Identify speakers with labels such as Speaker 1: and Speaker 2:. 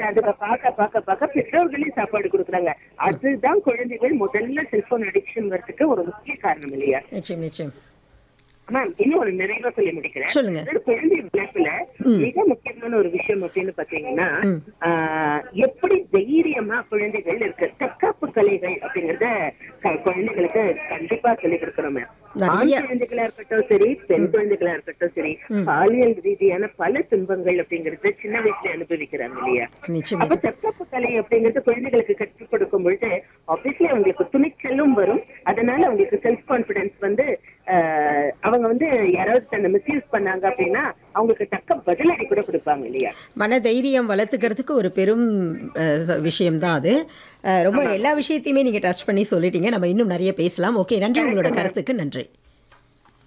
Speaker 1: அதுங்க பார்க்க பார்க்க பார்க்க பெற்றோர்களே சாப்பாடு கொடுக்குறாங்க அதுதான் குழந்தைகள் முதல்ல செல்போன் அடிக்ஷன் வரதுக்கு ஒரு முக்கிய காரணம் இல்லையா
Speaker 2: நிச்சயம் நிச்சயம்
Speaker 1: மேம் இன்னும் ஒரு நிறைவா சொல்லி முடிக்கிறேன்
Speaker 2: சொல்லுங்க.
Speaker 1: அதாவது குழந்தை வளர்ப்புல மிக முக்கியமான ஒரு விஷயம் அப்படின்னு பாத்தீங்கன்னா ஆஹ், எப்படி தைரியமா குழந்தைகள் இருக்கு தற்காப்பு கலைகள் அப்படிங்கறத க- குழந்தைகளுக்கு கண்டிப்பா சொல்லிக் கொடுக்கணும் மேம் ஆண்
Speaker 2: நிறைய-
Speaker 1: குழந்தைகளா இருக்கட்டும் சரி பெண் குழந்தைகளா இருக்கட்டும் சரி பாலியல் ரீதியான பல துன்பங்கள் அப்படிங்கறத சின்ன வயசுல அனுபவிக்கிறாங்க இல்லையா
Speaker 2: நிச்சயம்
Speaker 1: அப்ப தற்காப்பு கலை அப்படிங்கிறது குழந்தைகளுக்கு கற்றுக் கொடுக்கும் பொழுது ஆப்வியஸ்லி அவங்களுக்கு துணிச்சலும் வரும் அதனால அவங்களுக்கு செல்ஃப் கான்பிடன்ஸ் வந்து ஆஹ், அவங்க வந்து யாராவது தன்னை மிஸ்யூஸ் பண்ணாங்க அப்படின்னா அவங்களுக்கு தக்க பதிலடி கூட கொடுப்பாங்க இல்லையா
Speaker 2: மன தைரியம் வளர்த்துக்கிறதுக்கு ஒரு பெரும் விஷயம்தான் அது அஹ், ரொம்ப எல்லா விஷயத்தையுமே நீங்கள் டச் பண்ணி சொல்லிட்டீங்க நம்ம இன்னும் நிறைய பேசலாம் ஓகே நன்றி உங்களோட கருத்துக்கு நன்றி